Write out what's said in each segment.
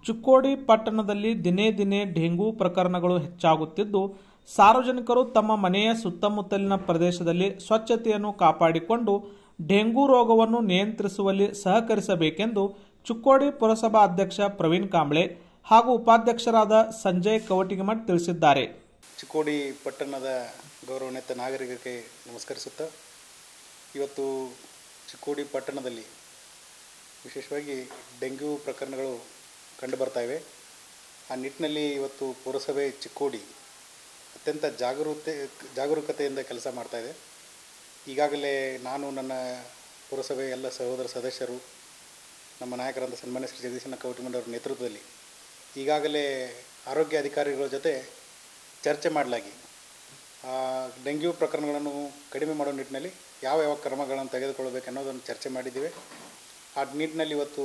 ಚಿಕ್ಕೋಡಿ ಪಟ್ಟಣದಲ್ಲಿ ದಿನೇ ದಿನೇ ಡೆಂಗು ಪ್ರಕರಣಗಳು ಹೆಚ್ಚಾಗುತ್ತಿದ್ದು ಸಾರ್ವಜನಿಕರು ತಮ್ಮ ಮನೆಯ ಸುತ್ತಮುತ್ತಲಿನ ಪ್ರದೇಶದಲ್ಲಿ ಸ್ವಚ್ಛತೆಯನ್ನು ಕಾಪಾಡಿಕೊಂಡು ಡೆಂಗು ರೋಗವನ್ನು ನಿಯಂತ್ರಿಸುವಲ್ಲಿ ಸಹಕರಿಸಬೇಕೆಂದು ಚಿಕ್ಕೋಡಿ ಪುರಸಭಾ ಅಧ್ಯಕ್ಷ ಪ್ರವೀಣ್ ಕಾಂಬ್ಳೆ ಹಾಗೂ ಉಪಾಧ್ಯಕ್ಷರಾದ ಸಂಜಯ್ ಕವಟಿಗಿಮಠ್ ತಿಳಿಸಿದ್ದಾರೆ ಚಿಕ್ಕೋಡಿ ಪಟ್ಟಣದ ಗೌರವಾನ್ವಿತ ನಾಗರಿಕರಿಗೆ ನಮಸ್ಕರಿಸುತ್ತಾ ಇವತ್ತು ಚಿಕ್ಕೋಡಿ ಪಟ್ಟಣದಲ್ಲಿ ವಿಶೇಷವಾಗಿ ಡೆಂಗ್ಯೂ ಪ್ರಕರಣಗಳು ಕಂಡುಬರ್ತಾ ಇವೆ ಆ ನಿಟ್ಟಿನಲ್ಲಿ ಇವತ್ತು ಪುರಸಭೆ ಚಿಕ್ಕೋಡಿ ಅತ್ಯಂತ ಜಾಗರೂಕತೆ ಜಾಗರೂಕತೆಯಿಂದ ಕೆಲಸ ಮಾಡ್ತಾ ಇದೆ ಈಗಾಗಲೇ ನಾನು ನನ್ನ ಪುರಸಭೆ ಎಲ್ಲ ಸಹೋದರ ಸದಸ್ಯರು ನಮ್ಮ ನಾಯಕರಾದ ಸನ್ಮಾನ್ಯ ಶ್ರೀ ಜಗದೀಶನ ಕೌಟಿಮಂಡವರ ನೇತೃತ್ವದಲ್ಲಿ ಈಗಾಗಲೇ ಆರೋಗ್ಯ ಅಧಿಕಾರಿಗಳ ಜೊತೆ ಚರ್ಚೆ ಮಾಡಲಾಗಿ ಆ ಡೆಂಗ್ಯೂ ಪ್ರಕರಣಗಳನ್ನು ಕಡಿಮೆ ಮಾಡೋ ನಿಟ್ಟಿನಲ್ಲಿ ಯಾವ ಯಾವ ಕ್ರಮಗಳನ್ನು ತೆಗೆದುಕೊಳ್ಳಬೇಕು ಅನ್ನೋದನ್ನು ಚರ್ಚೆ ಮಾಡಿದ್ದೀವಿ ಆ ನಿಟ್ಟಿನಲ್ಲಿ ಇವತ್ತು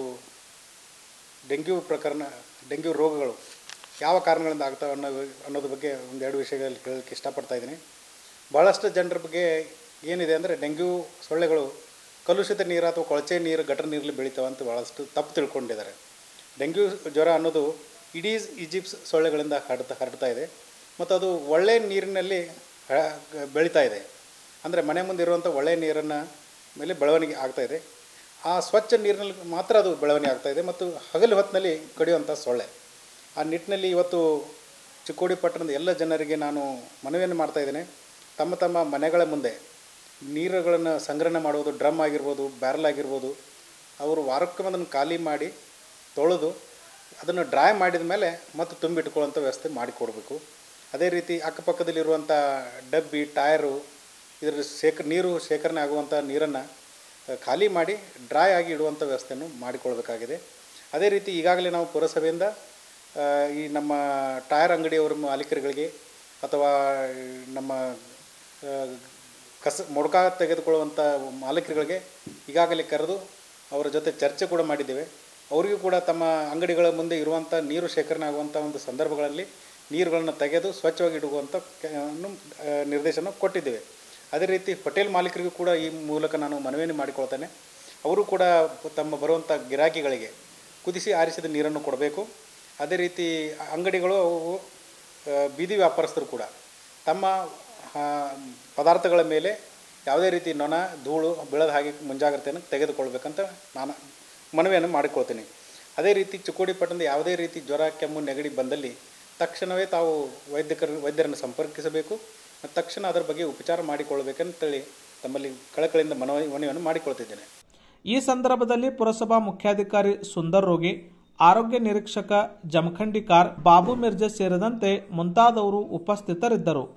ಡೆಂಗ್ಯೂ ಪ್ರಕರಣ ಡೆಂಗ್ಯೂ ರೋಗಗಳು ಯಾವ ಕಾರಣಗಳಿಂದ ಆಗ್ತವೆ ಅನ್ನೋ ಅನ್ನೋದ್ರ ಬಗ್ಗೆ ಒಂದೆರಡು ವಿಷಯಗಳಲ್ಲಿ ಹೇಳೋಕ್ಕೆ ಇಷ್ಟಪಡ್ತಾ ಇದ್ದೀನಿ ಭಾಳಷ್ಟು ಜನರ ಬಗ್ಗೆ ಏನಿದೆ ಅಂದರೆ ಡೆಂಗ್ಯೂ ಸೊಳ್ಳೆಗಳು ಕಲುಷಿತ ನೀರು ಅಥವಾ ಕೊಳಚೆ ನೀರು ಗಟರ್ ನೀರಲ್ಲಿ ಬೆಳಿತಾವೆ ಅಂತ ಭಾಳಷ್ಟು ತಪ್ಪು ತಿಳ್ಕೊಂಡಿದ್ದಾರೆ ಡೆಂಗ್ಯೂ ಜ್ವರ ಅನ್ನೋದು ಇಡೀ ಈಜಿಪ್ಸ್ ಸೊಳ್ಳೆಗಳಿಂದ ಹರಡ್ತಾ ಹರಡ್ತಾ ಇದೆ ಮತ್ತು ಅದು ಒಳ್ಳೆಯ ನೀರಿನಲ್ಲಿ ಹ- ಬೆಳೀತಾ ಇದೆ ಅಂದರೆ ಮನೆ ಮುಂದೆ ಇರುವಂಥ ಒಳ್ಳೆಯ ನೀರನ್ನು ಮೇಲೆ ಬೆಳವಣಿಗೆ ಆಗ್ತಾ ಇದೆ ಆ ಸ್ವಚ್ಛ ನೀರಿನಲ್ಲಿ ಮಾತ್ರ ಅದು ಬೆಳವಣಿಗೆ ಆಗ್ತಾ ಇದೆ ಮತ್ತು ಹಗಲು ಹೊತ್ತಿನಲ್ಲಿ ಕಡಿಯುವಂಥ ಸೊಳ್ಳೆ ಆ ನಿಟ್ಟಿನಲ್ಲಿ ಇವತ್ತು ಚಿಕ್ಕೋಡಿ ಪಟ್ಟಣದ ಎಲ್ಲ ಜನರಿಗೆ ನಾನು ಮನವಿಯನ್ನು ಮಾಡ್ತಾ ಇದ್ದೇನೆ ತಮ್ಮ ತಮ್ಮ ಮನೆಗಳ ಮುಂದೆ ನೀರುಗಳನ್ನು ಸಂಗ್ರಹಣೆ ಮಾಡುವುದು ಡ್ರಮ್ ಆಗಿರ್ಬೋದು ಬ್ಯಾರಲ್ ಆಗಿರ್ಬೋದು ಅವರು ವಾರಕ್ಕೊಮ್ಮೆ ಅದನ್ನು ಖಾಲಿ ಮಾಡಿ ತೊಳೆದು ಅದನ್ನು ಡ್ರೈ ಮಾಡಿದ ಮೇಲೆ ಮತ್ತೆ ತುಂಬಿಟ್ಕೊಳ್ಳೋಂಥ ವ್ಯವಸ್ಥೆ ಮಾಡಿಕೊಡ್ಬೇಕು ಅದೇ ರೀತಿ ಅಕ್ಕಪಕ್ಕದಲ್ಲಿರುವಂಥ ಡಬ್ಬಿ ಟಯರು ಇದರ ಶೇಖ ನೀರು ಶೇಖರಣೆ ಆಗುವಂಥ ನೀರನ್ನು ಖಾಲಿ ಮಾಡಿ ಡ್ರೈ ಆಗಿ ಇಡುವಂಥ ವ್ಯವಸ್ಥೆಯನ್ನು ಮಾಡಿಕೊಳ್ಬೇಕಾಗಿದೆ ಅದೇ ರೀತಿ ಈಗಾಗಲೇ ನಾವು ಪುರಸಭೆಯಿಂದ ಆ, ಈ ನಮ್ಮ ಟಯರ್ ಅಂಗಡಿಯವರ ಮಾಲೀಕರುಗಳಿಗೆ ಅಥವಾ ನಮ್ಮ ಆ, ಕಸ ಮೊಡಕ ತೆಗೆದುಕೊಳ್ಳುವಂಥ ಮಾಲೀಕರುಗಳಿಗೆ ಈಗಾಗಲೇ ಕರೆದು ಅವರ ಜೊತೆ ಚರ್ಚೆ ಕೂಡ ಮಾಡಿದ್ದೇವೆ ಅವರಿಗೂ ಕೂಡ ತಮ್ಮ ಅಂಗಡಿಗಳ ಮುಂದೆ ಇರುವಂಥ ನೀರು ಶೇಖರಣೆ ಆಗುವಂಥ ಒಂದು ಸಂದರ್ಭಗಳಲ್ಲಿ ನೀರುಗಳನ್ನು ತೆಗೆದು ಸ್ವಚ್ಛವಾಗಿ ಇಡುವಂಥ ಕೆ- ಅನ್ನು, ಆ, ನಿರ್ದೇಶನ ಕೊಟ್ಟಿದ್ದೇವೆ ಅದೇ ರೀತಿ ಹೋಟೆಲ್ ಮಾಲೀಕರಿಗೂ ಕೂಡ ಈ ಮೂಲಕ ನಾನು ಮನವಿಯನ್ನು ಮಾಡಿಕೊಳ್ತೇನೆ ಅವರು ಕೂಡ ತಮ್ಮ ಬರುವಂಥ ಗಿರಾಕಿಗಳಿಗೆ ಕುದಿಸಿ ಆರಿಸಿದ ನೀರನ್ನು ಕೊಡಬೇಕು ಅದೇ ರೀತಿ ಅಂಗಡಿಗಳು ಅವು ಆ, ಬೀದಿ ವ್ಯಾಪಾರಸ್ಥರು ಕೂಡ ತಮ್ಮ ಆ, ಪದಾರ್ಥಗಳ ಮೇಲೆ ಯಾವುದೇ ರೀತಿ ನೊಣ ಧೂಳು ಬೀಳದ ಹಾಗೆ ಮುಂಜಾಗ್ರತೆಯನ್ನು ತೆಗೆದುಕೊಳ್ಬೇಕಂತ ನಾನು ಮನವಿಯನ್ನು ಮಾಡಿಕೊಳ್ತೀನಿ ಅದೇ ರೀತಿ ಚಿಕ್ಕೋಡಿ ಪಟ್ಟಣದ ಯಾವುದೇ ರೀತಿ ಜ್ವರ ಕೆಮ್ಮು ನೆಗಡಿ ಬಂದಲ್ಲಿ ತಕ್ಷಣವೇ ತಾವು ವೈದ್ಯಕರ ವೈದ್ಯರನ್ನು ಸಂಪರ್ಕಿಸಬೇಕು ಮತ್ತು ತಕ್ಷಣ ಅದರ ಬಗ್ಗೆ ಉಪಚಾರ ಮಾಡಿಕೊಳ್ಬೇಕಂತೇಳಿ ತಮ್ಮಲ್ಲಿ ಕಳಕಳಿಯಿಂದ ಮನವಿ ಮನವಿಯನ್ನು ಮಾಡಿಕೊಳ್ತಿದ್ದೇನೆ ಈ ಸಂದರ್ಭದಲ್ಲಿ ಪುರಸಭಾ ಮುಖ್ಯಾಧಿಕಾರಿ ಸುಂದರ್ ರೋಗಿ ಆರೋಗ್ಯ ನಿರೀಕ್ಷಕ ಜಮಖಂಡಿಕಾರ್ ಬಾಬು ಮಿರ್ಜಾ ಸೇರಿದಂತೆ ಮುಂತಾದವರು ಉಪಸ್ಥಿತರಿದ್ದರು